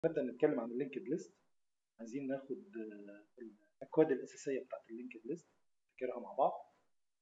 نبدا نتكلم عن اللينكد ليست عايزين ناخد آه، الاكواد الاساسيه بتاعت اللينكد ليست نفتكرها مع بعض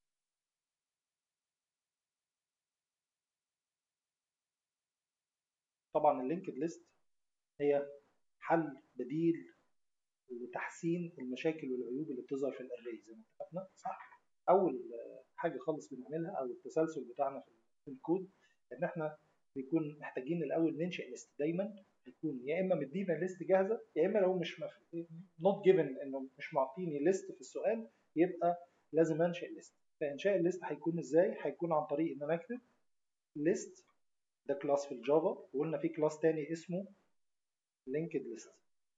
طبعا اللينكد ليست هي حل بديل لتحسين المشاكل والعيوب اللي بتظهر في الاري زي ما اتفقنا صح اول حاجه خالص بنعملها او التسلسل بتاعنا في الكود ان احنا بيكون محتاجين الاول ننشئ ليست دايما يكون يا اما مدينا ليست جاهزه يا اما لو مش نوت جيفن انه مش معطيني ليست في السؤال يبقى لازم انشئ ليست فانشاء الليست هيكون ازاي هيكون عن طريق ان انا اكتب ليست ده كلاس في الجافا وقلنا في كلاس تاني اسمه linked list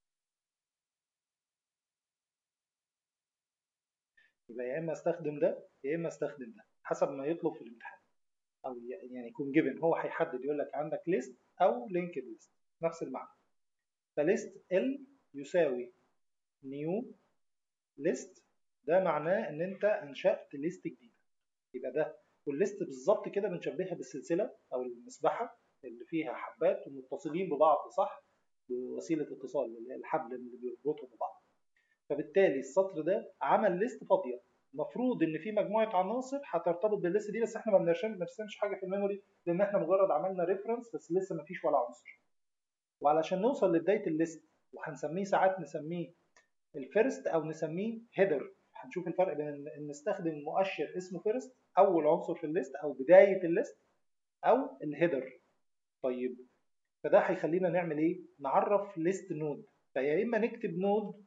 يبقى يا اما استخدم ده يا اما استخدم ده حسب ما يطلب في الامتحان او يعني يكون جيفن هو هيحدد يقول لك عندك ليست او linked list نفس المعنى فليست ال يساوي نيو ليست ده معناه ان انت انشأت ليست جديده يبقى ده والليست بالظبط كده بنشبهها بالسلسله او المسبحه اللي فيها حبات ومتصلين ببعض صح بوسيله اتصال اللي هي الحبل اللي بيربطهم ببعض فبالتالي السطر ده عمل ليست فاضيه المفروض ان في مجموعه عناصر هترتبط بالليست دي بس احنا ما بنرسمش حاجه في الميموري لان احنا مجرد عملنا ريفرنس بس لسه ما فيش ولا عنصر وعلشان نوصل لبدايه الليست وهنسميه ساعات نسميه الفيرست او نسميه هيدر هنشوف الفرق بين ان نستخدم مؤشر اسمه فيرست اول عنصر في الليست او بدايه الليست او الهيدر طيب فده هيخلينا نعمل ايه نعرف ليست نود فيا اما نكتب نود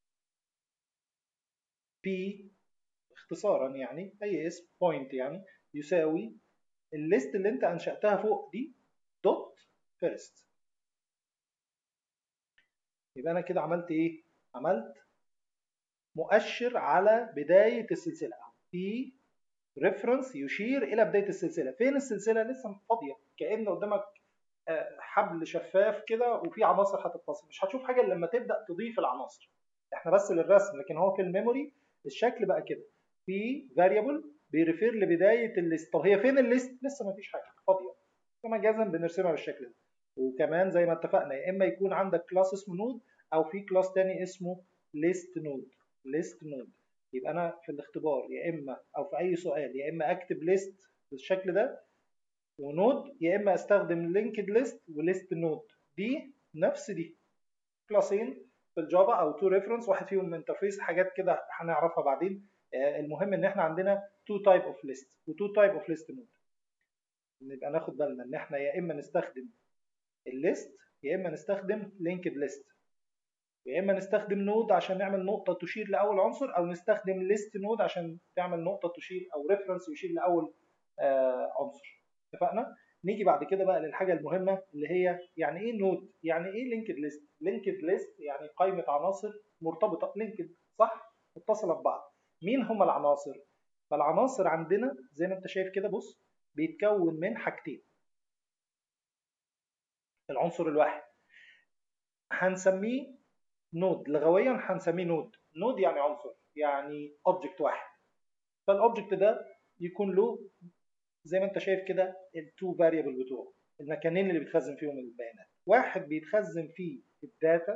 بي اختصارا يعني اي اسم بوينت يعني يساوي الليست اللي انت انشاتها فوق دي دوت فيرست يبقى انا كده عملت ايه عملت مؤشر على بدايه السلسله في ريفرنس يشير الى بدايه السلسله فين السلسله لسه فاضيه كان قدامك آه، حبل شفاف كده وفي عناصر هتتصل مش هتشوف حاجه الا لما تبدا تضيف العناصر احنا بس للرسم لكن هو في الميموري الشكل بقى كده في فاريبل بيريفير لبدايه الليست طب هي فين الليست لسه ما فيش حاجه فاضيه فمجازا بنرسمها بالشكل ده وكمان زي ما اتفقنا يا اما يكون عندك كلاس اسمه نود او في كلاس تاني اسمه ليست نود ليست نود يبقى انا في الاختبار يا اما او في اي سؤال يا اما اكتب ليست بالشكل ده ونود يا اما استخدم لينكد ليست وليست نود دي نفس دي كلاسين في الجافا او تو ريفرنس واحد فيهم انترفيس حاجات كده هنعرفها بعدين آه، المهم ان احنا عندنا تو تايب اوف ليست وتو تايب اوف ليست نود نبقى ناخد بالنا ان احنا يا اما نستخدم الليست يا اما نستخدم لينكد ليست يا اما نستخدم نود عشان نعمل نقطه تشير لاول عنصر او نستخدم ليست نود عشان تعمل نقطه تشير او ريفرنس يشير لاول آه عنصر اتفقنا نيجي بعد كده بقى للحاجه المهمه اللي هي يعني ايه نود يعني ايه لينكد ليست لينكد ليست يعني قائمه عناصر مرتبطه لينكد صح متصله ببعض مين هم العناصر فالعناصر عندنا زي ما انت شايف كده بص بيتكون من حاجتين العنصر الواحد هنسميه نود لغويا هنسميه نود نود يعني عنصر يعني اوبجكت واحد فالاوبجكت ده يكون له زي ما انت شايف كده التو فاريبل بتوعه المكانين اللي بيتخزن فيهم البيانات واحد بيتخزن فيه الداتا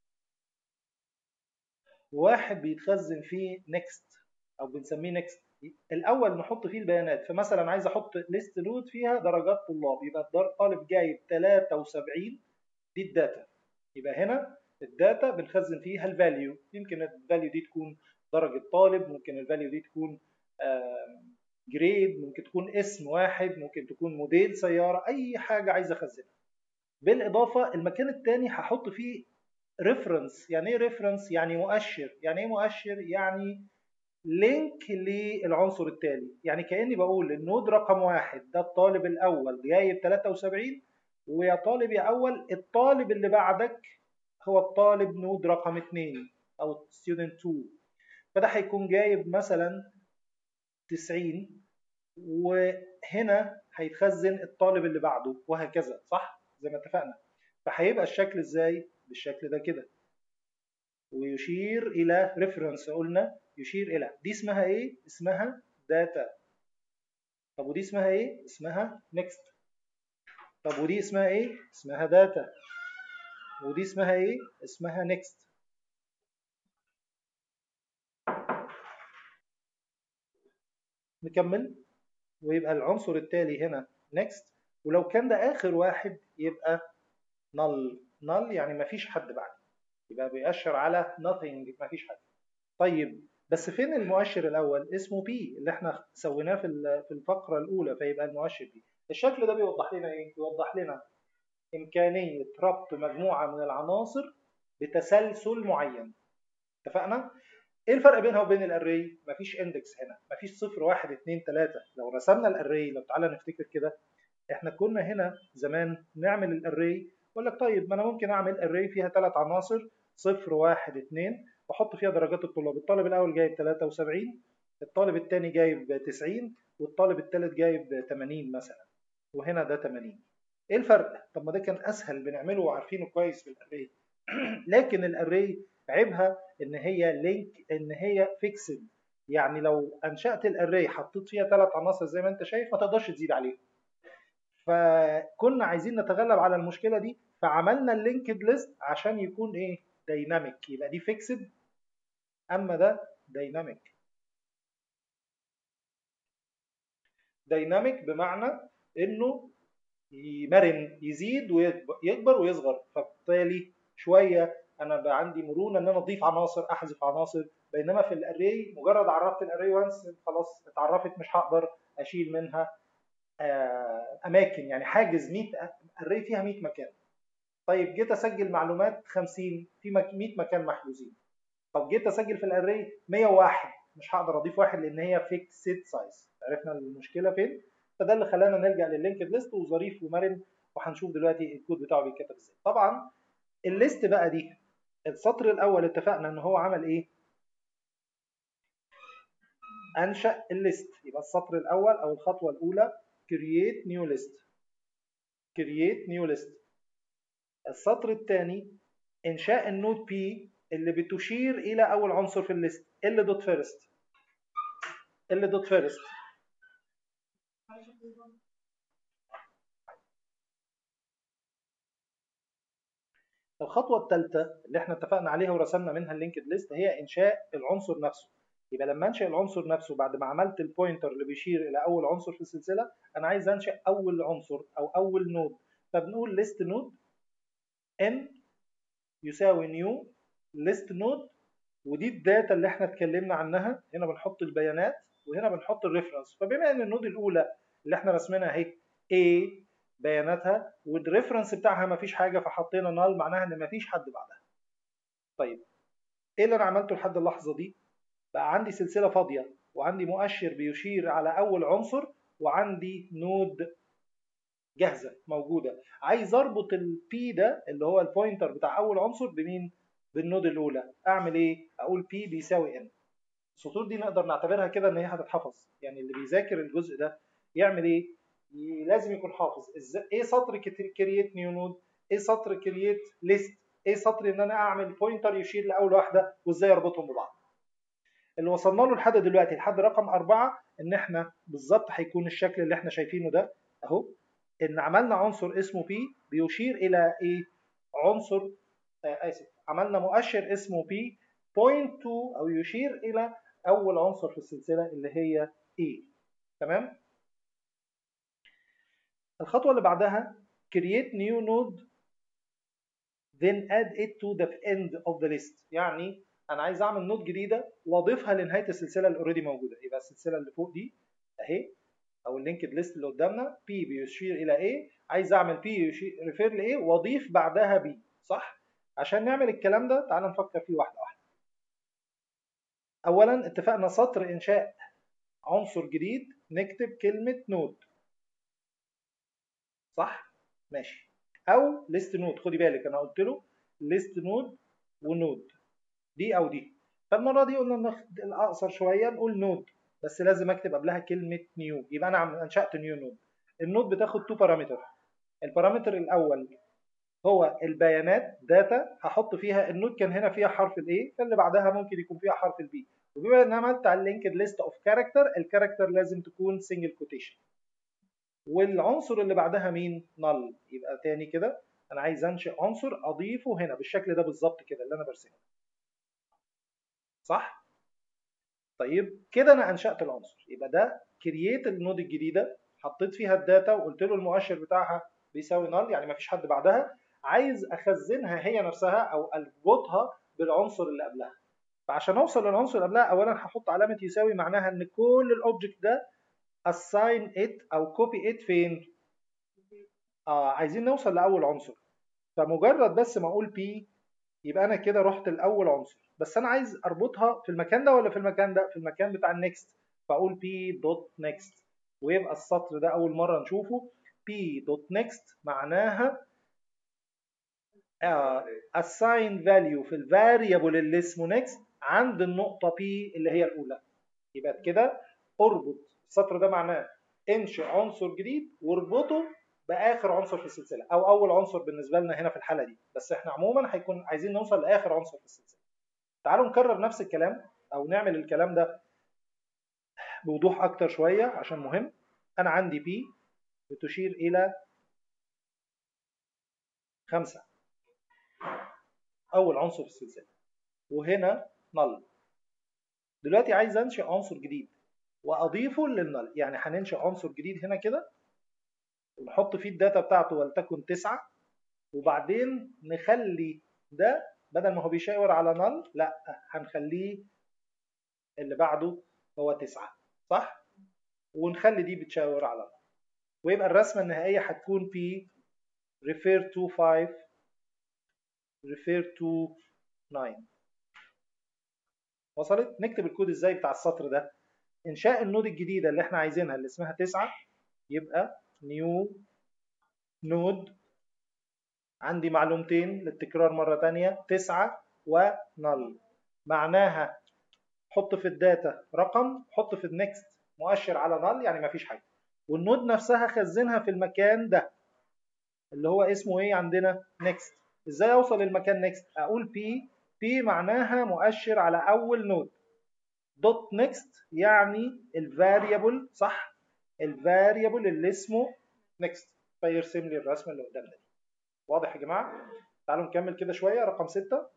وواحد بيتخزن فيه نيكست او بنسميه نيكست الاول نحط فيه البيانات فمثلا عايز احط ليست نود فيها درجات طلاب يبقى الطالب جايب 73 دي الداتا يبقى هنا الداتا بنخزن فيها الفاليو يمكن الفاليو دي تكون درجه طالب ممكن الفاليو دي تكون جريد ممكن تكون اسم واحد ممكن تكون موديل سياره اي حاجه عايز اخزنها بالاضافه المكان الثاني هحط فيه ريفرنس يعني ايه ريفرنس يعني مؤشر يعني ايه مؤشر يعني لينك للعنصر التالي يعني كاني بقول النود رقم واحد ده الطالب الاول جايب 73 ويا طالب يا اول الطالب اللي بعدك هو الطالب نود رقم 2 او ستودنت 2 فده هيكون جايب مثلا 90 وهنا هيتخزن الطالب اللي بعده وهكذا صح زي ما اتفقنا فهيبقى الشكل ازاي بالشكل ده كده ويشير الى ريفرنس قلنا يشير الى دي اسمها ايه اسمها داتا طب ودي اسمها ايه اسمها نيكست طب ودي اسمها ايه اسمها داتا ودي اسمها ايه اسمها next نكمل ويبقى العنصر التالي هنا next ولو كان ده اخر واحد يبقى null null يعني مفيش حد بعد يبقى بيأشر على nothing مفيش حد طيب بس فين المؤشر الاول اسمه P اللي احنا سويناه في في الفقره الاولى فيبقى المؤشر P الشكل ده بيوضح لنا ايه بيوضح لنا امكانيه ربط مجموعه من العناصر بتسلسل معين اتفقنا ايه الفرق بينها وبين الاري مفيش اندكس هنا مفيش صفر واحد اتنين تلاتة لو رسمنا الاري لو تعالى نفتكر كده احنا كنا هنا زمان نعمل الاري يقول لك طيب ما انا ممكن اعمل اري فيها ثلاث عناصر صفر واحد اتنين واحط فيها درجات الطلاب الطالب الاول جايب 73 الطالب الثاني جايب 90 والطالب الثالث جايب 80 مثلا وهنا ده 80 ايه الفرق طب ما ده كان اسهل بنعمله وعارفينه كويس في الاري لكن الاري عيبها ان هي لينك ان هي فيكسد يعني لو انشات الاري حطيت فيها ثلاث عناصر زي ما انت شايف ما تقدرش تزيد عليهم فكنا عايزين نتغلب على المشكله دي فعملنا اللينكد ليست عشان يكون ايه دايناميك يبقى دي فيكسد اما ده دايناميك دايناميك بمعنى انه مرن يزيد ويكبر ويصغر فبالتالي شويه انا بقى عندي مرونه ان انا اضيف عناصر احذف عناصر بينما في الاري مجرد عرفت الاري وانس خلاص اتعرفت مش هقدر اشيل منها اماكن يعني حاجز 100 اري فيها 100 مكان طيب جيت اسجل معلومات 50 في 100 مكان محجوزين طب جيت اسجل في الاري 101 مش هقدر اضيف واحد لان هي فيكسد سايز عرفنا المشكله فين فده اللي خلانا نلجا لللينكد ليست وظريف ومرن وهنشوف دلوقتي الكود بتاعه بيتكتب ازاي طبعا الليست بقى دي السطر الاول اتفقنا ان هو عمل ايه انشا الليست يبقى السطر الاول او الخطوه الاولى create new list create new list السطر الثاني انشاء النود بي اللي بتشير الى اول عنصر في الليست ال دوت فيرست ال دوت فيرست الخطوه الثالثه اللي احنا اتفقنا عليها ورسمنا منها اللينكد ليست هي انشاء العنصر نفسه يبقى لما انشا العنصر نفسه بعد ما عملت البوينتر اللي بيشير الى اول عنصر في السلسله انا عايز انشا اول عنصر او اول نود فبنقول ليست نود ان يساوي نيو ليست نود ودي الداتا اللي احنا اتكلمنا عنها هنا بنحط البيانات وهنا بنحط الريفرنس فبما ان النود الاولى اللي احنا رسمينها اهي A بياناتها والريفرنس بتاعها ما فيش حاجه فحطينا نال معناها ان ما فيش حد بعدها طيب ايه اللي انا عملته لحد اللحظه دي بقى عندي سلسله فاضيه وعندي مؤشر بيشير على اول عنصر وعندي نود جاهزه موجوده عايز اربط البي ده اللي هو البوينتر بتاع اول عنصر بمين بالنود الاولى اعمل ايه اقول بي بيساوي ان السطور دي نقدر نعتبرها كده ان هي هتتحفظ يعني اللي بيذاكر الجزء ده يعمل ايه لازم يكون حافظ ايه سطر كرييت نيو نود ايه سطر كرييت ليست ايه سطر ان انا اعمل بوينتر يشير لاول واحده وازاي اربطهم ببعض اللي وصلنا له لحد دلوقتي لحد رقم أربعة إن إحنا بالظبط هيكون الشكل اللي إحنا شايفينه ده أهو إن عملنا عنصر اسمه P بيشير إلى إيه؟ عنصر آه آسف عملنا مؤشر اسمه P point to أو يشير إلى أول عنصر في السلسلة اللي هي A تمام؟ الخطوة اللي بعدها create new node then add it to the end of the list يعني انا عايز اعمل نود جديده واضيفها لنهايه السلسله اللي اوريدي موجوده يبقى السلسله اللي فوق دي اهي او اللينكد ليست اللي قدامنا بي بيشير الى ايه عايز اعمل بي ريفير لايه واضيف بعدها بي صح عشان نعمل الكلام ده تعال نفكر فيه واحده واحده اولا اتفقنا سطر انشاء عنصر جديد نكتب كلمه نود صح ماشي او ليست نود خدي بالك انا قلت له ليست نود ونود دي او دي فالمره دي قلنا الاقصر شويه نقول نود بس لازم اكتب قبلها كلمه نيو يبقى انا انشات نيو نود النود بتاخد تو بارامتر البارامتر الاول هو البيانات داتا هحط فيها النود كان هنا فيها حرف الاي فاللي بعدها ممكن يكون فيها حرف البي وبما ان عملت على اللينكد ليست اوف كاركتر الكاركتر لازم تكون سنجل كوتيشن والعنصر اللي بعدها مين نل يبقى تاني كده انا عايز انشئ عنصر اضيفه هنا بالشكل ده بالظبط كده اللي انا برسمه صح طيب كده انا انشات العنصر يبقى ده كرييت النود الجديده حطيت فيها الداتا وقلت له المؤشر بتاعها بيساوي نال يعني ما فيش حد بعدها عايز اخزنها هي نفسها او اربطها بالعنصر اللي قبلها فعشان اوصل للعنصر اللي قبلها اولا هحط علامه يساوي معناها ان كل الاوبجكت ده assign it او copy it فين اه عايزين نوصل لاول عنصر فمجرد بس ما اقول p يبقى انا كده رحت لاول عنصر بس انا عايز اربطها في المكان ده ولا في المكان ده في المكان بتاع النكست فاقول p دوت next ويبقى السطر ده اول مره نشوفه p دوت next معناها uh, assign value في الفاريبل اللي اسمه next عند النقطه p اللي هي الاولى يبقى كده اربط السطر ده معناه انشئ عنصر جديد واربطه باخر عنصر في السلسله او اول عنصر بالنسبه لنا هنا في الحاله دي بس احنا عموما هيكون عايزين نوصل لاخر عنصر في السلسله تعالوا نكرر نفس الكلام او نعمل الكلام ده بوضوح اكتر شويه عشان مهم انا عندي بي بتشير الى خمسة اول عنصر في السلسله وهنا نل دلوقتي عايز انشئ عنصر جديد واضيفه للنل يعني هننشئ عنصر جديد هنا كده ونحط فيه الداتا بتاعته ولتكن تسعة وبعدين نخلي ده بدل ما هو بيشاور على نل لا هنخليه اللي بعده هو تسعة صح؟ ونخلي دي بتشاور على نل ويبقى الرسمة النهائية هتكون في refer to 5 refer to 9 وصلت؟ نكتب الكود ازاي بتاع السطر ده انشاء النود الجديدة اللي احنا عايزينها اللي اسمها تسعة يبقى new node عندي معلومتين للتكرار مرة تانية تسعة ونل معناها حط في الداتا رقم حط في النكست مؤشر على نل يعني مفيش حاجة والنود نفسها خزنها في المكان ده اللي هو اسمه ايه عندنا نكست ازاي اوصل للمكان نكست اقول بي بي معناها مؤشر على اول نود دوت نكست يعني الفاريبل صح الفاريبل اللي اسمه نكست فيرسم لي الرسمه اللي قدامنا دي واضح يا جماعه تعالوا نكمل كده شويه رقم 6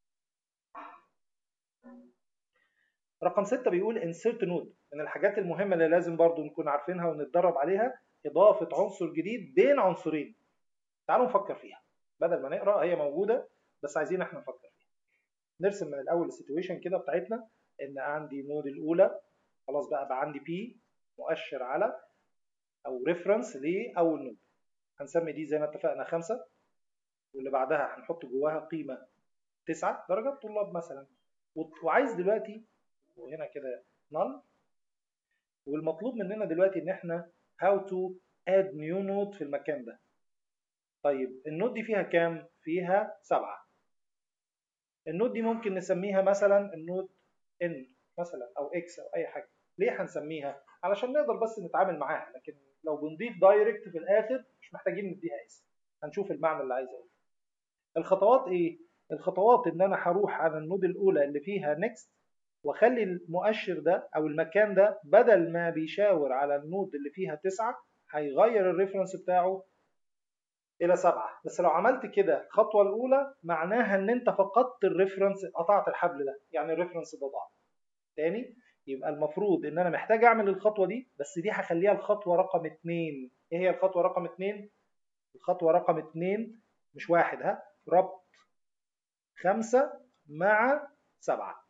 رقم 6 بيقول insert نود من الحاجات المهمه اللي لازم برضو نكون عارفينها ونتدرب عليها اضافه عنصر جديد بين عنصرين تعالوا نفكر فيها بدل ما نقرا هي موجوده بس عايزين احنا نفكر فيها نرسم من الاول السيتويشن كده بتاعتنا ان عندي النود الاولى خلاص بقى بقى عندي بي مؤشر على او ريفرنس لاول نود هنسمي دي زي ما اتفقنا خمسة واللي بعدها هنحط جواها قيمة تسعة درجات طلاب مثلا وعايز دلوقتي وهنا كده نل والمطلوب مننا دلوقتي ان احنا how to add new node في المكان ده طيب النود دي فيها كام؟ فيها سبعة النود دي ممكن نسميها مثلا النود n مثلا او x او اي حاجة ليه هنسميها؟ علشان نقدر بس نتعامل معاها لكن لو بنضيف دايركت في الاخر مش محتاجين نديها اسم هنشوف المعنى اللي عايز اقوله الخطوات ايه الخطوات ان انا هروح على النود الاولى اللي فيها نيكست واخلي المؤشر ده او المكان ده بدل ما بيشاور على النود اللي فيها تسعة هيغير الريفرنس بتاعه الى سبعة بس لو عملت كده الخطوة الاولى معناها ان انت فقدت الريفرنس قطعت الحبل ده يعني الريفرنس ده ضاع تاني يبقى المفروض ان انا محتاج اعمل الخطوه دي بس دي هخليها الخطوه رقم اتنين ايه هي الخطوه رقم اتنين الخطوه رقم اتنين مش واحد ها ربط خمسة مع سبعة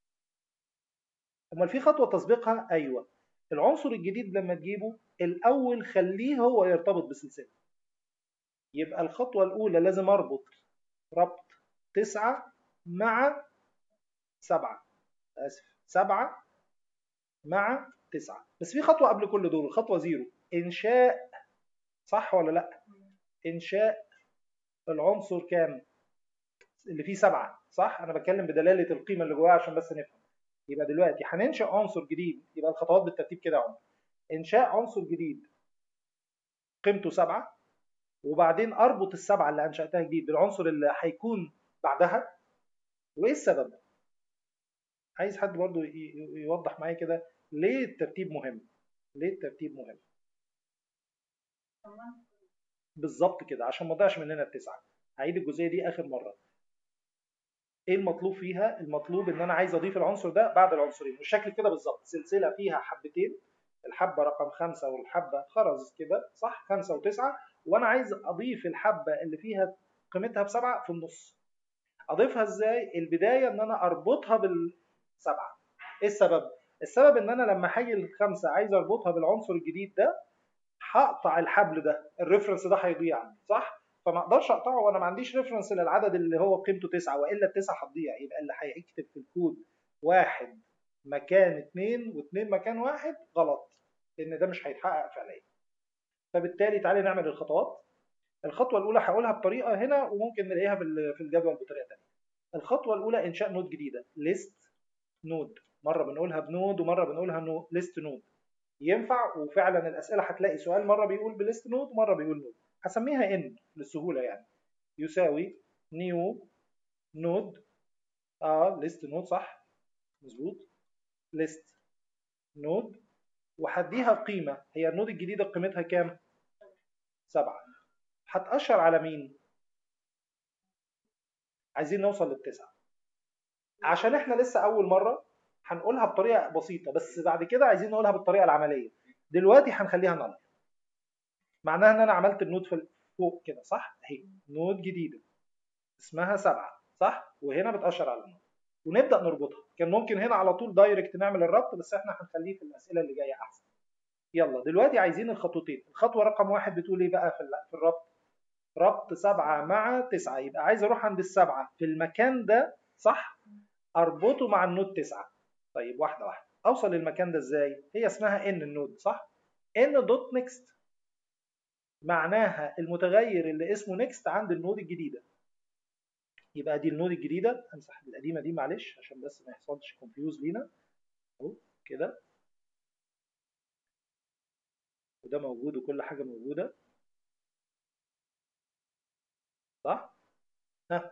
امال في خطوه تسبقها ايوه العنصر الجديد لما تجيبه الاول خليه هو يرتبط بسلسله يبقى الخطوه الاولى لازم اربط ربط تسعة مع سبعة اسف سبعة مع تسعة بس في خطوة قبل كل دول الخطوة زيرو إنشاء صح ولا لأ؟ إنشاء العنصر كام؟ اللي فيه سبعة صح؟ أنا بتكلم بدلالة القيمة اللي جواها عشان بس نفهم يبقى دلوقتي هننشئ عنصر جديد يبقى الخطوات بالترتيب كده عمر إنشاء عنصر جديد قيمته سبعة وبعدين أربط السبعة اللي أنشأتها جديد بالعنصر اللي هيكون بعدها وإيه السبب؟ عايز حد برضو يوضح معايا كده ليه الترتيب مهم ليه الترتيب مهم بالظبط كده عشان ما تضيعش مننا التسعه هعيد الجزئيه دي اخر مره ايه المطلوب فيها المطلوب ان انا عايز اضيف العنصر ده بعد العنصرين والشكل كده بالظبط سلسله فيها حبتين الحبه رقم خمسة والحبه خرز كده صح خمسة وتسعة وانا عايز اضيف الحبه اللي فيها قيمتها بسبعة في النص اضيفها ازاي البدايه ان انا اربطها بالسبعه ايه السبب السبب ان انا لما هاجي الخمسه عايز اربطها بالعنصر الجديد ده هقطع الحبل ده الريفرنس ده هيضيع عندي صح فما اقدرش اقطعه وانا ما عنديش ريفرنس للعدد اللي هو قيمته تسعة والا التسعة هتضيع يبقى اللي هيكتب في الكود واحد مكان اتنين واتنين مكان واحد غلط لان ده مش هيتحقق فعليا فبالتالي تعالي نعمل الخطوات الخطوه الاولى هقولها بطريقه هنا وممكن نلاقيها في الجدول بطريقه ثانيه الخطوه الاولى انشاء نود جديده ليست نود مره بنقولها بنود ومره بنقولها نو ليست نود ينفع وفعلا الاسئله هتلاقي سؤال مره بيقول بليست نود ومره بيقول نود هسميها ان للسهوله يعني يساوي نيو نود اه ليست نود صح مظبوط ليست نود وهديها قيمه هي النود الجديده قيمتها كام سبعة هتأشر على مين عايزين نوصل للتسعة عشان احنا لسه اول مره هنقولها بطريقه بسيطه بس بعد كده عايزين نقولها بالطريقه العمليه دلوقتي هنخليها نل معناها ان انا عملت النود في فوق كده صح اهي نود جديده اسمها سبعة صح وهنا بتأشر على النود ونبدا نربطها كان ممكن هنا على طول دايركت نعمل الربط بس احنا هنخليه في الاسئله اللي جايه احسن يلا دلوقتي عايزين الخطوتين الخطوه رقم واحد بتقول ايه بقى في الربط ربط سبعة مع تسعة يبقى عايز اروح عند السبعة في المكان ده صح اربطه مع النود تسعة طيب واحدة واحدة اوصل للمكان ده ازاي هي اسمها ان النود صح ان دوت نيكست معناها المتغير اللي اسمه نيكست عند النود الجديدة يبقى دي النود الجديدة همسح القديمة دي معلش عشان بس ما يحصلش كونفيوز لينا اهو كده وده موجود وكل حاجة موجودة صح؟ ها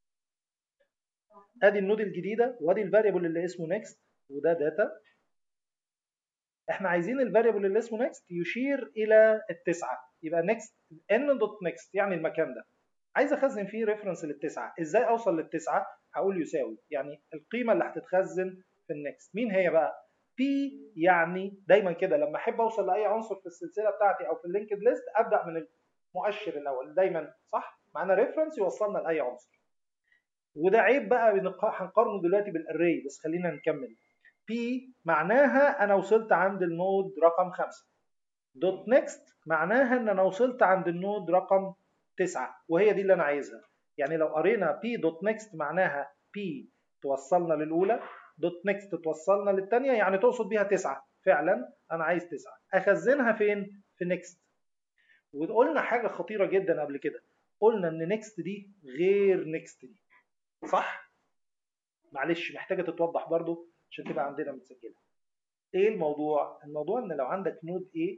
ادي النود الجديده وادي الفاريبل اللي اسمه نيكست وده داتا احنا عايزين الفاريبل اللي اسمه نيكست يشير الى التسعه يبقى نيكست ان دوت نيكست يعني المكان ده عايز اخزن فيه ريفرنس للتسعه ازاي اوصل للتسعه هقول يساوي يعني القيمه اللي هتتخزن في النيكست مين هي بقى بي يعني دايما كده لما احب اوصل لاي عنصر في السلسله بتاعتي او في اللينكد ليست ابدا من المؤشر الاول دايما صح معانا ريفرنس يوصلنا لاي عنصر وده عيب بقى هنقارنه دلوقتي بالاري بس خلينا نكمل بي معناها انا وصلت عند النود رقم خمسة دوت نيكست معناها ان انا وصلت عند النود رقم تسعة وهي دي اللي انا عايزها يعني لو قرينا بي دوت نيكست معناها بي توصلنا للاولى دوت نيكست توصلنا للثانيه يعني تقصد بيها تسعة فعلا انا عايز تسعة اخزنها فين في نيكست وقلنا حاجه خطيره جدا قبل كده قلنا ان نيكست دي غير نيكست دي صح معلش محتاجه تتوضح برضو عشان تبقى عندنا متسجله ايه الموضوع الموضوع ان لو عندك نود A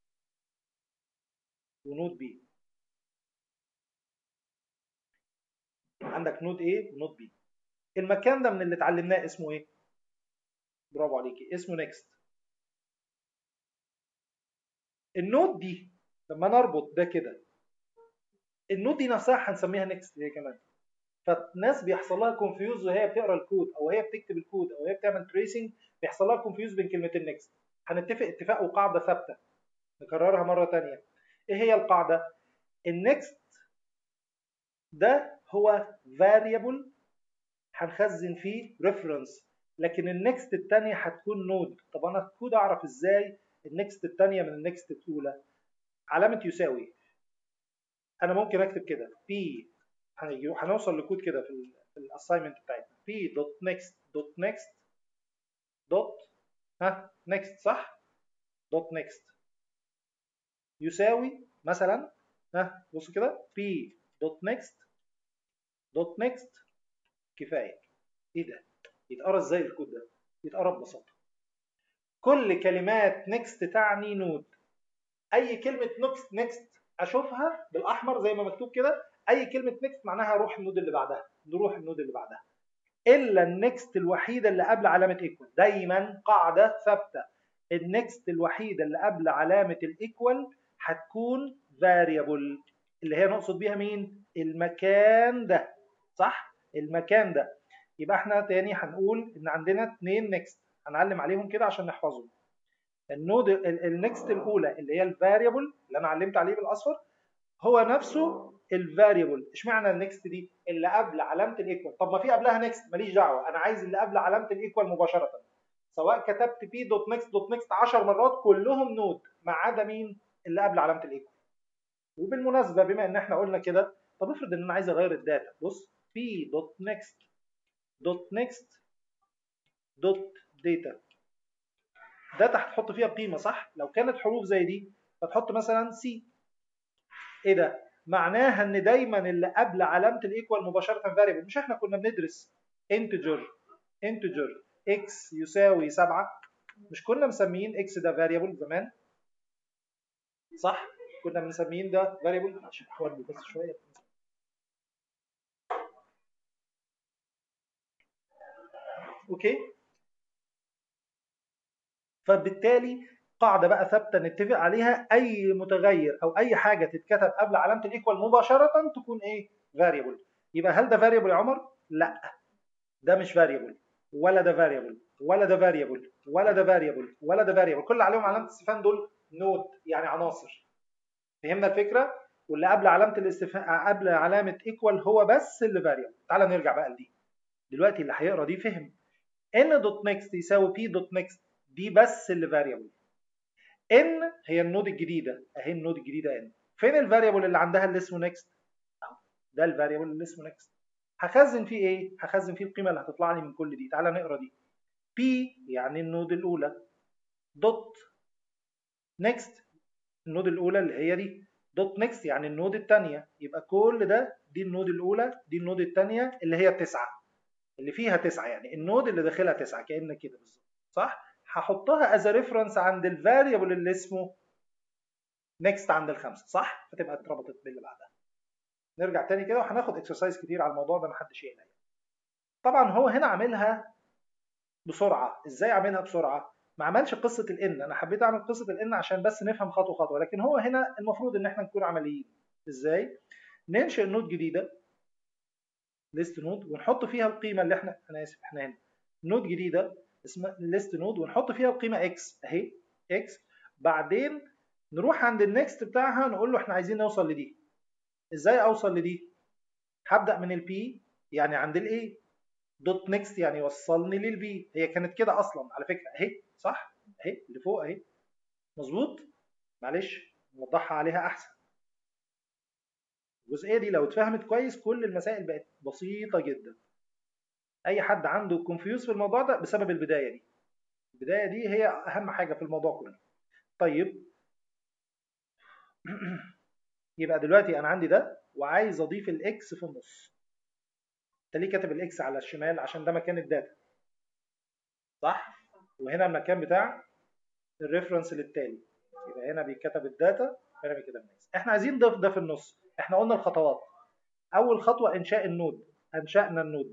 ونود B عندك نود A ونود B المكان ده من اللي اتعلمناه اسمه ايه برافو عليكي اسمه نيكست النود دي لما نربط ده كده النود دي نفسها هنسميها نيكست هي كمان فالناس بيحصل لها كونفيوز وهي بتقرا الكود او هي بتكتب الكود او هي بتعمل تريسنج بيحصل لها كونفيوز بين كلمتين نيكست هنتفق اتفاق وقاعده ثابته نكررها مره ثانيه ايه هي القاعده النيكست ده هو variable هنخزن فيه ريفرنس لكن النكست الثانيه هتكون نود طب انا الكود اعرف ازاي النكست الثانيه من النكست الاولى علامه يساوي انا ممكن اكتب كده بي هنوصل لكود كده في الاساينمنت بتاعتنا بي دوت نيكست دوت نيكست دوت ها نيكست صح دوت نيكست يساوي مثلا ها بص كده بي دوت نيكست دوت نيكست كفايه ايه ده يتقرا ازاي الكود ده يتقرا ببساطه كل كلمات نيكست تعني نود اي كلمه نيكست نيكست اشوفها بالاحمر زي ما مكتوب كده اي كلمه نيكست معناها روح النود اللي بعدها نروح النود اللي بعدها الا النكست الوحيده اللي قبل علامه ايكوال دايما قاعده ثابته النكست الوحيده اللي قبل علامه الايكوال هتكون variable اللي هي نقصد بيها مين المكان ده صح المكان ده يبقى احنا تاني هنقول ان عندنا اتنين نيكست هنعلم عليهم كده عشان نحفظهم النود النكست الاولى اللي هي الفاريبل اللي انا علمت عليه بالاصفر هو نفسه الفاريبل اشمعنى النكست دي اللي قبل علامه الايكوال طب ما في قبلها نكست ماليش دعوه انا عايز اللي قبل علامه الايكوال مباشره سواء كتبت بي دوت نكست دوت نكست 10 مرات كلهم نود ما عدا مين اللي قبل علامه الايكوال وبالمناسبه بما ان احنا قلنا كده طب افرض ان انا عايز اغير الداتا بص بي دوت نكست دوت نكست دوت داتا داتا هتحط فيها قيمه صح لو كانت حروف زي دي فتحط مثلا سي ايه ده معناها ان دايما اللي قبل علامه الايكوال مباشره فاريبل مش احنا كنا بندرس انتجر انتجر اكس يساوي 7 مش كنا مسميين اكس ده فاريبل زمان صح كنا مسميين ده فاريبل عشان احول بس شويه اوكي فبالتالي قاعده بقى ثابته نتفق عليها اي متغير او اي حاجه تتكتب قبل علامه الايكوال مباشره تكون ايه فاريبل يبقى هل ده فاريبل يا عمر لا ده مش فاريبل ولا ده فاريبل ولا ده فاريبل ولا ده فاريبل ولا ده فاريبل كل اللي عليهم علامه الاستفهام دول نود يعني عناصر فهمنا الفكره واللي قبل علامه الاستفهام قبل علامه ايكوال هو بس اللي فاريبل تعال نرجع بقى لدي دلوقتي اللي هيقرا دي فهم ان دوت نيكست يساوي بي دوت نيكست دي بس اللي فاريبل ان هي النود الجديده اهي النود الجديده ان فين الفاريبل اللي عندها اللي اسمه نيكست ده الفاريبل اللي اسمه نيكست هخزن فيه ايه هخزن فيه القيمه اللي هتطلع لي من كل دي تعالى نقرا دي بي يعني النود الاولى دوت نيكست النود الاولى اللي هي دي دوت نيكست يعني النود الثانيه يبقى كل ده دي النود الاولى دي النود الثانيه اللي هي التسعه اللي فيها تسعه يعني النود اللي داخلها تسعه كأن كده بالظبط صح هحطها از ريفرنس عند الفاريبل اللي اسمه نيكست عند الخمسه صح فتبقى اتربطت باللي بعدها نرجع تاني كده وهناخد اكسرسايز كتير على الموضوع ده محدش يقلق طبعا هو هنا عاملها بسرعه ازاي عاملها بسرعه ما عملش قصه الان انا حبيت اعمل قصه الان عشان بس نفهم خطوه خطوه لكن هو هنا المفروض ان احنا نكون عمليين ازاي ننشئ نود جديده ليست نود ونحط فيها القيمه اللي احنا انا اسف احنا هنا نود جديده اسمها ليست نود ونحط فيها القيمه اكس اهي اكس بعدين نروح عند النكست بتاعها نقول له احنا عايزين نوصل لدي ازاي اوصل لدي هبدا من البي يعني عند الاي دوت نيكست يعني وصلني للبي هي كانت كده اصلا على فكره اهي صح اهي اللي فوق اهي مظبوط معلش نوضحها عليها احسن الجزئيه دي لو اتفهمت كويس كل المسائل بقت بسيطه جدا اي حد عنده كونفيوز في الموضوع ده بسبب البدايه دي البدايه دي هي اهم حاجه في الموضوع كله طيب يبقى دلوقتي انا عندي ده وعايز اضيف الاكس في النص انت ليه كاتب الاكس على الشمال عشان ده مكان الداتا صح وهنا المكان بتاع الريفرنس للتالي يبقى هنا بيتكتب الداتا هنا بيتكتب الناس احنا عايزين نضيف ده في النص احنا قلنا الخطوات اول خطوه انشاء النود انشانا النود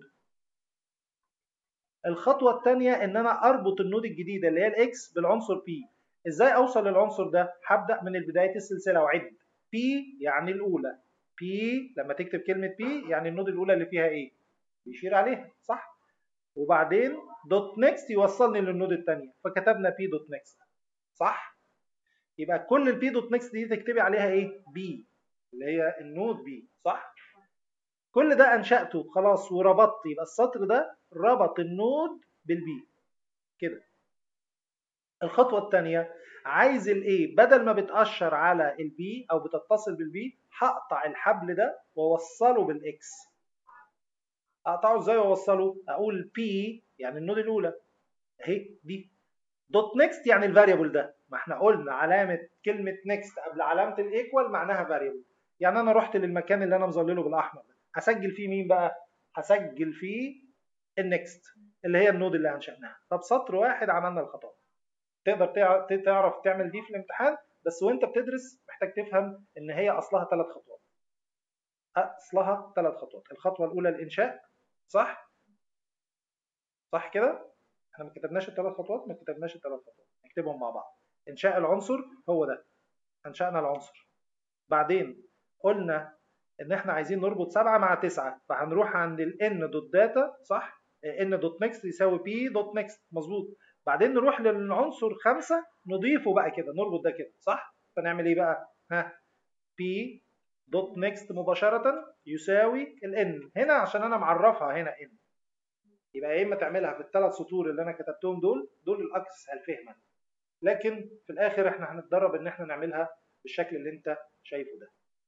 الخطوه الثانيه ان انا اربط النود الجديده اللي هي الاكس بالعنصر بي ازاي اوصل للعنصر ده هبدا من بدايه السلسله واعد بي يعني الاولى بي لما تكتب كلمه بي يعني النود الاولى اللي فيها ايه بيشير عليها صح وبعدين دوت نيكست يوصلني للنود الثانيه فكتبنا بي دوت نيكست صح يبقى كل البي دوت نيكست دي تكتبي عليها ايه بي اللي هي النود بي صح كل ده انشاته خلاص وربطت يبقى السطر ده ربط النود بالبي كده الخطوه الثانيه عايز الايه بدل ما بتاشر على البي او بتتصل بالبي هقطع الحبل ده واوصله بالاكس اقطعه ازاي واوصله اقول بي يعني النود الاولى اهي دي دوت نيكست يعني الفاريبل ده ما احنا قلنا علامه كلمه نيكست قبل علامه الايكوال معناها فاريبل يعني انا رحت للمكان اللي انا مظلله بالاحمر ده هسجل فيه مين بقى هسجل فيه النكست اللي هي النود اللي انشأناها طب سطر واحد عملنا الخطوات تقدر تعرف تعمل دي في الامتحان بس وانت بتدرس محتاج تفهم ان هي اصلها ثلاث خطوات اصلها ثلاث خطوات الخطوه الاولى الانشاء صح صح كده احنا ما كتبناش الثلاث خطوات ما كتبناش الثلاث خطوات نكتبهم مع بعض انشاء العنصر هو ده انشأنا العنصر بعدين قلنا ان احنا عايزين نربط 7 مع 9 فهنروح عند ال n دوت داتا صح n دوت نيكست يساوي p دوت نيكست مظبوط بعدين نروح للعنصر 5 نضيفه بقى كده نربط ده كده صح فنعمل ايه بقى ها p دوت نيكست مباشرة يساوي ال n هنا عشان انا معرفها هنا n يبقى يا اما تعملها في الثلاث سطور اللي انا كتبتهم دول دول الاكثر فهما لكن في الاخر احنا هنتدرب ان احنا نعملها بالشكل اللي انت شايفه ده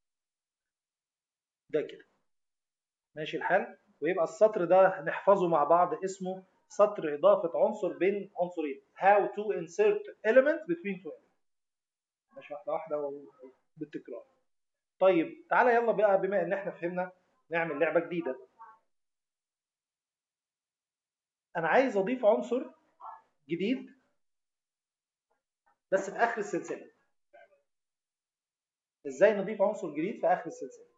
ده كده ماشي الحال ويبقى السطر ده نحفظه مع بعض اسمه سطر إضافة عنصر بين عنصرين how to insert element between two elements ماشي واحدة واحدة بالتكرار طيب تعالى يلا بقى بما ان احنا فهمنا نعمل لعبة جديدة انا عايز اضيف عنصر جديد بس في اخر السلسلة ازاي نضيف عنصر جديد في اخر السلسلة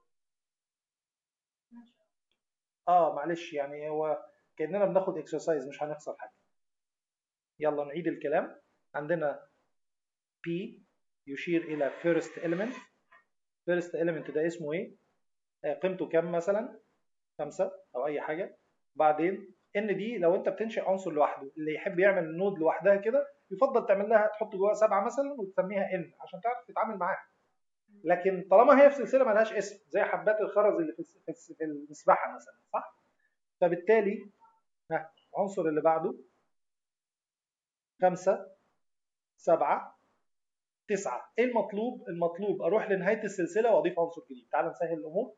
اه معلش يعني هو كاننا بناخد اكسرسايز مش هنخسر حاجه يلا نعيد الكلام عندنا P يشير الى first element first element ده اسمه ايه آه قيمته كام مثلا خمسة او اي حاجه بعدين ان دي لو انت بتنشئ عنصر لوحده اللي يحب يعمل نود لوحدها كده يفضل تعمل لها تحط جواها سبعه مثلا وتسميها ان عشان تعرف تتعامل معاها لكن طالما هي في سلسله ملهاش اسم زي حبات الخرز اللي في في المسبحه مثلا صح فبالتالي ها العنصر اللي بعده خمسة سبعة تسعة ايه المطلوب المطلوب اروح لنهاية السلسلة واضيف عنصر جديد تعال نسهل الامور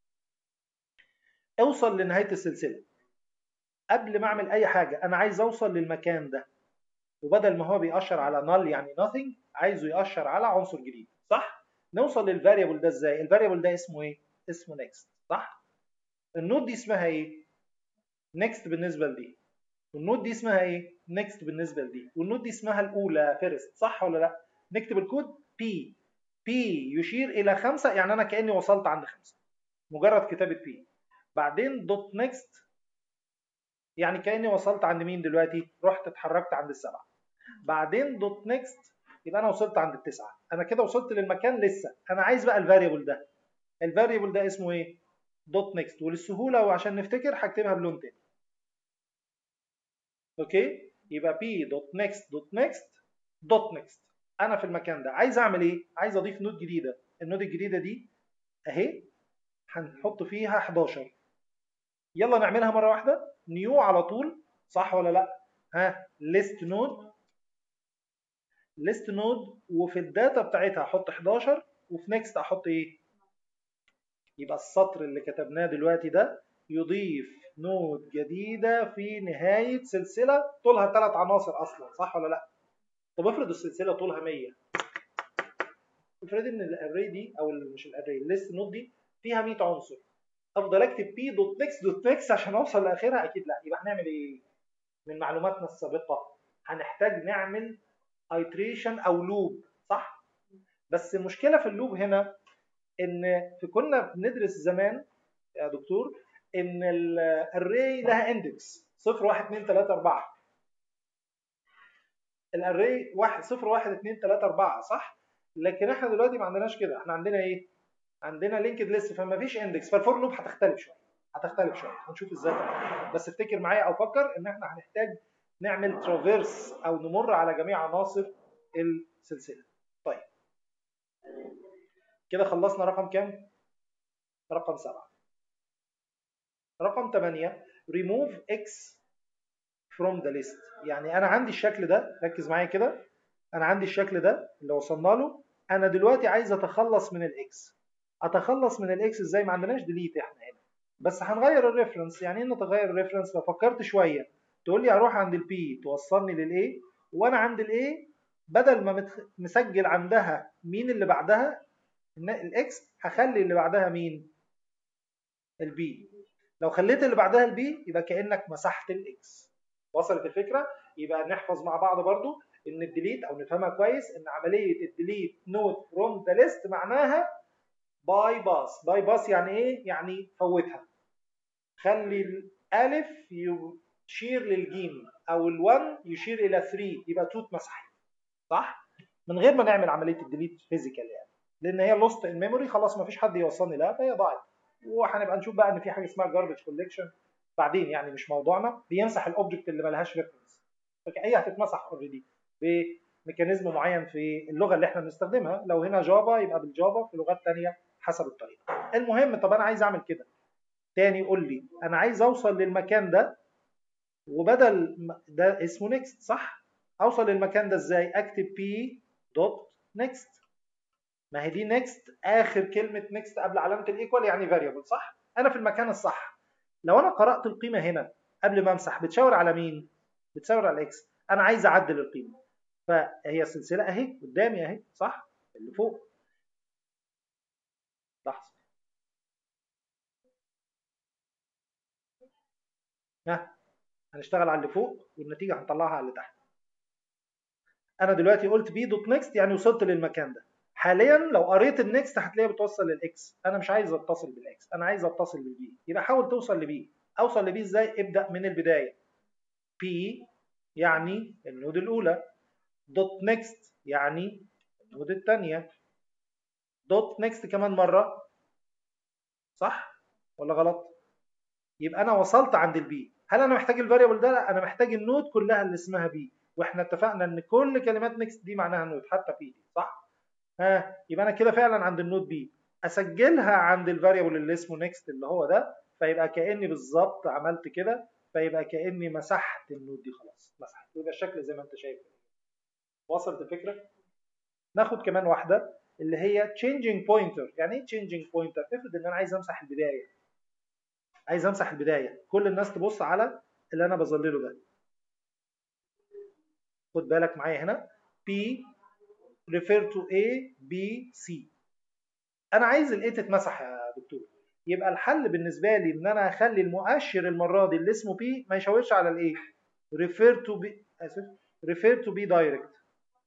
اوصل لنهاية السلسلة قبل ما اعمل اي حاجة انا عايز اوصل للمكان ده وبدل ما هو بيأشر على null يعني nothing عايزه يأشر على عنصر جديد صح نوصل للفاريبل ده ازاي الفاريبل ده اسمه ايه اسمه next صح النود دي اسمها ايه next بالنسبه لدي والنود دي اسمها ايه next بالنسبه لدي والنود دي اسمها الاولى first صح ولا لا نكتب الكود p p يشير الى خمسة يعني انا كاني وصلت عند خمسة مجرد كتابه p بعدين دوت next يعني كاني وصلت عند مين دلوقتي رحت اتحركت عند السبعه بعدين دوت next يبقى انا وصلت عند التسعه انا كده وصلت للمكان لسه انا عايز بقى الفاريبل ده الفاريبل ده اسمه ايه دوت نيكست وللسهوله وعشان نفتكر هكتبها بلون تاني اوكي يبقى بي دوت نيكست دوت نيكست دوت نيكست انا في المكان ده عايز اعمل ايه عايز اضيف نود جديده النود الجديده دي اهي هنحط فيها 11 يلا نعملها مره واحده نيو على طول صح ولا لا ها ليست نود ليست نود وفي الداتا بتاعتها احط 11 وفي نيكست احط ايه يبقى السطر اللي كتبناه دلوقتي ده يضيف نود جديدة في نهاية سلسلة طولها ثلاث عناصر أصلا صح ولا لأ؟ طب افرض السلسلة طولها 100 افرض إن الأري دي أو مش الأري الليست نود دي فيها 100 عنصر أفضل أكتب بي دوت نكس دوت نكس عشان أوصل لآخرها أكيد لأ يبقى هنعمل إيه؟ من معلوماتنا السابقة هنحتاج نعمل ايتريشن أو لوب صح؟ بس المشكلة في اللوب هنا ان في كنا بندرس زمان يا دكتور ان الاري لها اندكس 0 1 2 3 4 الاري 1 0 1 2 3 4 صح لكن احنا دلوقتي ما عندناش كده احنا عندنا ايه عندنا لينكد ليست فما فيش اندكس فالفور لوب هتختلف شويه هتختلف شويه هنشوف ازاي طبعا بس افتكر معايا او فكر ان احنا هنحتاج نعمل ترافيرس او نمر على جميع عناصر السلسله طيب كده خلصنا رقم كام؟ رقم سبعة. رقم 8 remove x from the list يعني أنا عندي الشكل ده ركز معايا كده أنا عندي الشكل ده اللي وصلنا له أنا دلوقتي عايز أتخلص من الإكس أتخلص من الإكس إزاي ما عندناش ديليت إحنا هنا بس هنغير الريفرنس يعني إيه نتغير الريفرنس لو فكرت شوية تقول لي أروح عند البي توصلني للإيه وأنا عند الإيه بدل ما متخ... مسجل عندها مين اللي بعدها الاكس هخلي اللي بعدها مين البي لو خليت اللي بعدها البي يبقى كانك مسحت الاكس وصلت الفكره يبقى نحفظ مع بعض برضو ان الديليت او نفهمها كويس ان عمليه الديليت نوت فروم ذا ليست معناها باي باس باي باس يعني ايه يعني فوتها خلي الالف يشير للجيم او ال1 يشير الى 3 يبقى 2 اتمسحت صح من غير ما نعمل عمليه الديليت فيزيكال يعني لان هي لوست ان ميموري خلاص ما فيش حد يوصلني لها فهي ضاعت وهنبقى نشوف بقى ان في حاجه اسمها جاربج كوليكشن بعدين يعني مش موضوعنا بيمسح الاوبجكت اللي ملهاش ريفرنس هي هتتمسح اوريدي بميكانيزم معين في اللغه اللي احنا بنستخدمها لو هنا جافا يبقى بالجافا في لغات ثانيه حسب الطريقه المهم طب انا عايز اعمل كده تاني قول لي انا عايز اوصل للمكان ده وبدل ده اسمه نيكست صح اوصل للمكان ده ازاي اكتب بي دوت نيكست ما هي دي نيكست اخر كلمه نيكست قبل علامه الايكوال يعني فاريبل صح انا في المكان الصح لو انا قرات القيمه هنا قبل ما امسح بتشاور على مين بتشاور على الاكس انا عايز اعدل القيمه فهي سلسله اهي قدامي اهي صح اللي فوق لحظه ها هنشتغل على اللي فوق والنتيجه هنطلعها على اللي تحت انا دلوقتي قلت بي دوت نيكست يعني وصلت للمكان ده حاليا لو قريت النكست هتلاقيها بتوصل للاكس انا مش عايز اتصل بالاكس انا عايز اتصل بالبي يبقى حاول توصل لبي اوصل لبي ازاي ابدا من البدايه بي يعني النود الاولى دوت نيكست يعني النود الثانيه دوت نيكست كمان مره صح ولا غلط يبقى انا وصلت عند البي هل انا محتاج الفاريبل ده لا انا محتاج النود كلها اللي اسمها بي واحنا اتفقنا ان كل كلمات نيكست دي معناها نود حتى بي صح ها يبقى انا كده فعلا عند النود بي اسجلها عند الفاريبل اللي اسمه نيكست اللي هو ده فيبقى كاني بالظبط عملت كده فيبقى كاني مسحت النود دي خلاص مسحت يبقى الشكل زي ما انت شايف وصلت الفكره ناخد كمان واحده اللي هي changing pointer يعني ايه changing pointer افرض ان انا عايز امسح البدايه عايز امسح البدايه كل الناس تبص على اللي انا بظلله ده خد بالك معايا هنا P refer to A B C انا عايز الايه تتمسح يا دكتور يبقى الحل بالنسبه لي ان انا اخلي المؤشر المره دي اللي اسمه P ما يشاورش على الايه refer to B اسف refer to B direct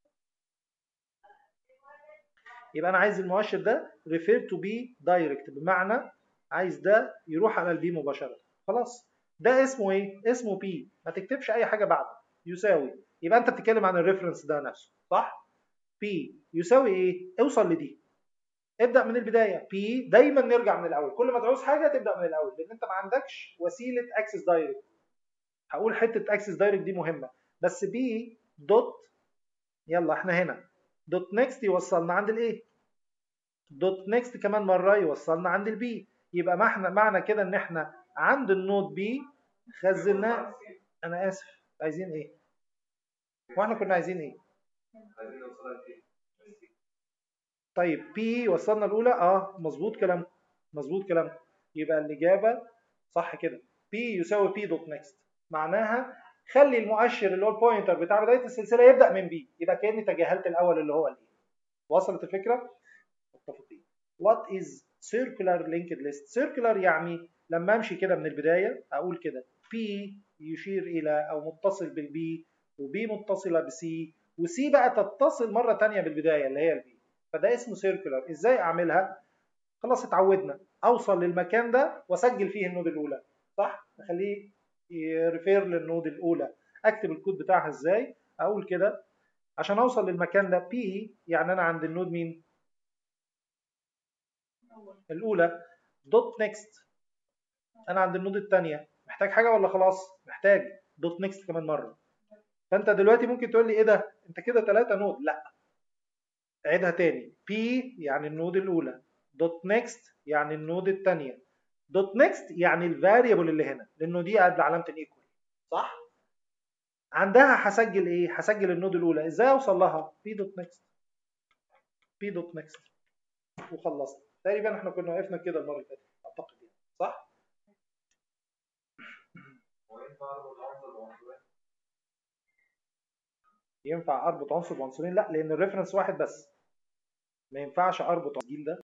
يبقى انا عايز المؤشر ده refer to B direct بمعنى عايز ده يروح على البي مباشره خلاص ده اسمه ايه اسمه P ما تكتبش اي حاجه بعده يساوي يبقى انت بتتكلم عن الريفرنس ده نفسه صح P يساوي ايه اوصل لدي ابدا من البدايه P دايما نرجع من الاول كل ما تعوز حاجه تبدا من الاول لان انت ما عندكش وسيله اكسس دايركت هقول حته اكسس دايركت دي مهمه بس P دوت يلا احنا هنا دوت نيكست يوصلنا عند الايه دوت نيكست كمان مره يوصلنا عند البي يبقى ما احنا معنى كده ان احنا عند النود بي خزناه انا اسف عايزين ايه واحنا كنا عايزين ايه طيب بي وصلنا الاولى اه مظبوط كلام مظبوط كلام يبقى الاجابه صح كده بي يساوي بي دوت نيكست معناها خلي المؤشر اللي هو البوينتر بتاع بدايه السلسله يبدا من بي يبقى كاني تجاهلت الاول اللي هو الايه وصلت الفكره متفقين وات از circular linked list circular يعني لما امشي كده من البدايه اقول كده بي يشير الى او متصل بالبي وبي متصله بسي وسي بقى تتصل مره ثانيه بالبدايه اللي هي البي فده اسمه سيركولار ازاي اعملها خلاص اتعودنا اوصل للمكان ده واسجل فيه النود الاولى صح اخليه يريفير للنود الاولى اكتب الكود بتاعها ازاي اقول كده عشان اوصل للمكان ده بي يعني انا عند النود مين الاولى دوت نيكست انا عند النود الثانيه محتاج حاجه ولا خلاص محتاج دوت نيكست كمان مره فانت دلوقتي ممكن تقول لي ايه ده انت كده ثلاثة نود لا عيدها تاني P يعني النود الاولى دوت نيكست يعني النود الثانيه دوت نيكست يعني الفاريبل اللي هنا لانه دي قبل علامه الايكوال صح عندها هسجل ايه هسجل النود الاولى ازاي اوصل لها P دوت نيكست P دوت نيكست وخلصنا تقريبا احنا كنا وقفنا كده المره اللي فاتت اعتقد يعني صح ينفع اربط عنصر بعنصرين لا لان الريفرنس واحد بس ما ينفعش اربط الجيل ده